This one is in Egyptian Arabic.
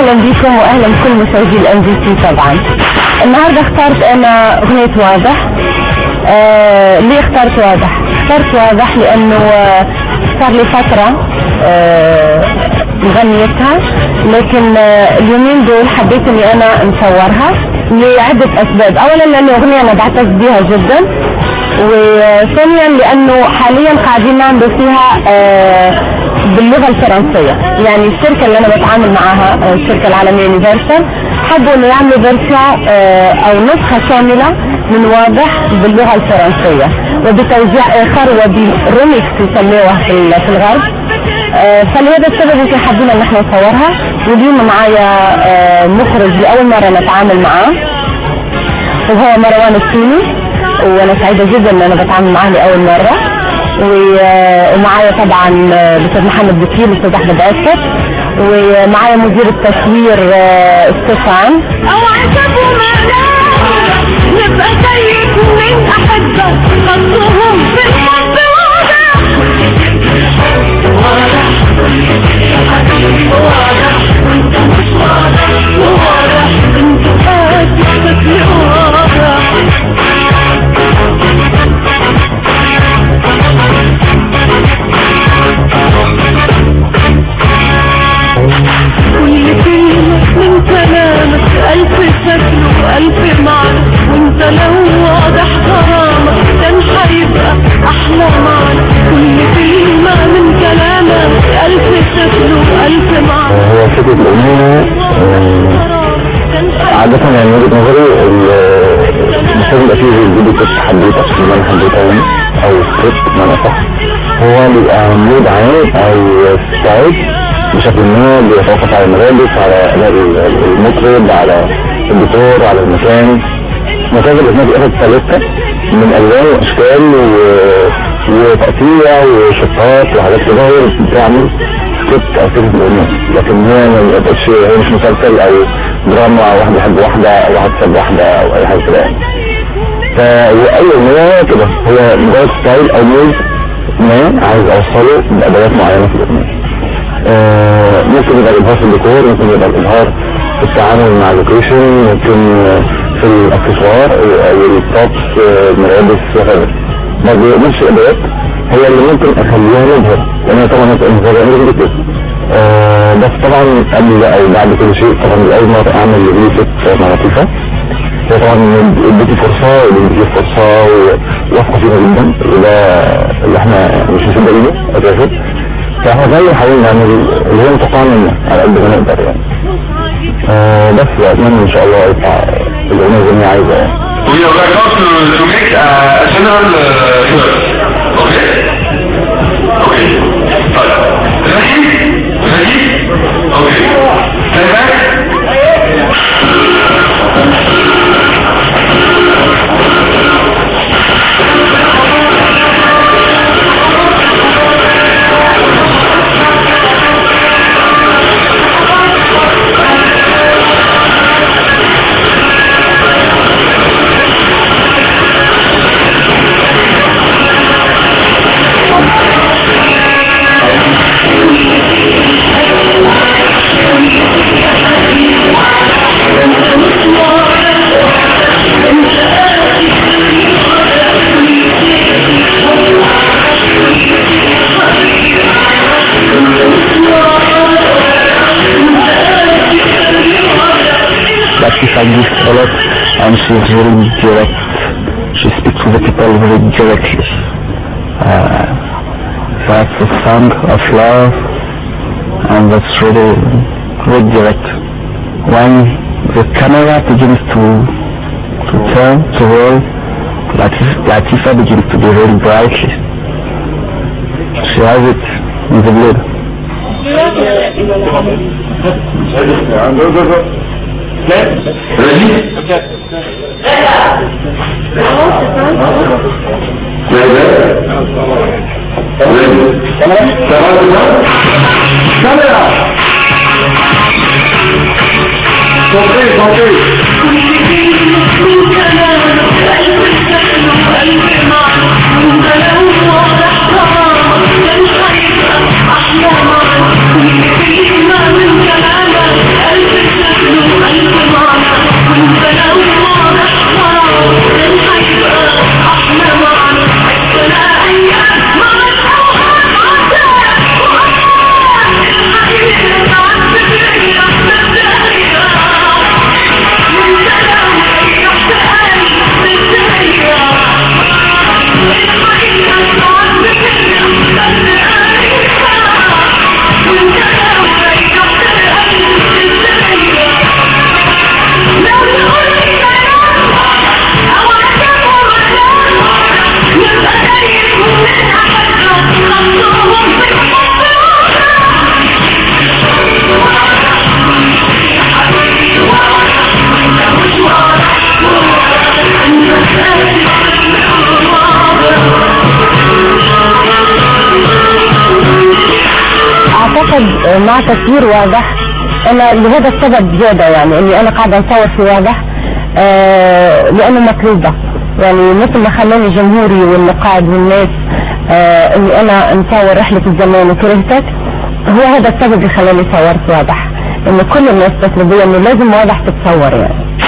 اهلا بكم واهلا بكل مشاهدي الام بي سي طبعا النهارده اخترت انا اغنيه واضح آه ليه اخترت واضح اخترت واضح لانه آه، صار لي فتره آه مغنيتها لكن آه اليومين دول حبيت اني انا نصورها لعده اسباب اولا لانه اغنيه انا بعتز بيها جدا وثانيا لانه حاليا قاعدين نعملوا فيها آه باللغه الفرنسيه يعني الشركه اللي انا بتعامل معاها آه، الشركه العالميه يونيفرسال حبوا انه يعملوا فيرسيون آه، او نسخه كامله من واضح باللغه الفرنسيه وبتوزيع اخر وبريمكس يسموها في ال- في الغرب آه، فلهذا السبب يمكن حابين ان احنا نصورها واليوم معايا آه، مخرج لاول مره نتعامل معاه وهو مروان الصيني وانا سعيده جدا ان انا بتعامل معاه لاول مره و- ومعايا طبعا الاستاذ محمد بكير الاستاذ احمد اسد ومعايا مدير التصوير آه، ستيفان او عجبوا معناه نبقى زيك من احبك خطهم في الحب واضح واضح وانت مش واضح واضح انت فاتح شكلي واضح كل كلمة من كلامك ألف شكل وألف معنى وانت لو واضح غرامك كان حيبقى أحلى معنى كل كلمة من كلامك ألف شكل وألف معنى هو فكرة الأغنية آه، عادة يعني من وجهة نظري ال- مش لازم يبقى فيه فيديو كليب حبيتها اللي أنا حبيتها يعني أو سكريبت بمعنى أصح هو بيبقى مود عام أو ستايل بشكل ما بيتوقف على الملابس على أداء ال- المطرب على الديكور على المكان وكذا الأغنية بتاخد باليتا من ألوان وأشكال و- وتقطيع وشطات وحاجات كده هي بتعمل سكريبت او فيلم الاغنيه لكن هي ما بقتش هي مش مسلسل او دراما واحد يحب واحده او واحد ساب واحده او اي حاجه كده يعني فاي اغنيه كده هي مجرد ستايل او مود ما عايز اوصله بادوات معينه في الاغنيه آه، ممكن يبقى الابهار في الديكور ممكن يبقى الابهار في التعامل مع اللوكيشن ممكن آه، في الاكسسوار او التوبس آه، الملابس وغيره برضه نفس الادوات هي اللي ممكن اخليها مظهر لان هي طبعا هتبقى مظهره غير كده آه، بس طبعا قبل او بعد كل شيء طبعا الاول مره اعمل ريليست مع لطيفه هي طبعا اديتي فرصه واديتي فرصه وواثقه فينا جدا وده اللي احنا مش مصدقينه اساسا فاحنا زي حاولنا نعمل اللي هو متوقع منا على قد ما نقدر يعني آه بس واتمنى ان شاء الله يطلع الاغنيه زي ما هي عايزه يعني We are about to, to make a, a general uh, search. Okay? Okay. طيب. Ready? Ready? Okay. Stay back. But she gives a lot and she's very direct. She speaks to the people very directly. Uh, that's a song of love and that's really, really direct. When the camera begins to to turn, to roll, Latif, Latifa begins to be very brightly. She has it in the blood. Ready? كل كلمة من كلامك ألف شكل وألف معنى وانت لو واضح غرامك كان حيبقى أحلى معنى كل كلمة من كلامك ألف المشهد آه، مع تصوير واضح انا لهذا السبب زيادة يعني اني انا قاعدة نصور في واضح آه لانه مطلوبة يعني مثل ما خلاني جمهوري والنقاد والناس آه اني انا نصور رحلة الزمان وكرهتك هو هذا السبب اللي خلاني صورت واضح انه كل الناس تطلب انه لازم واضح تتصور يعني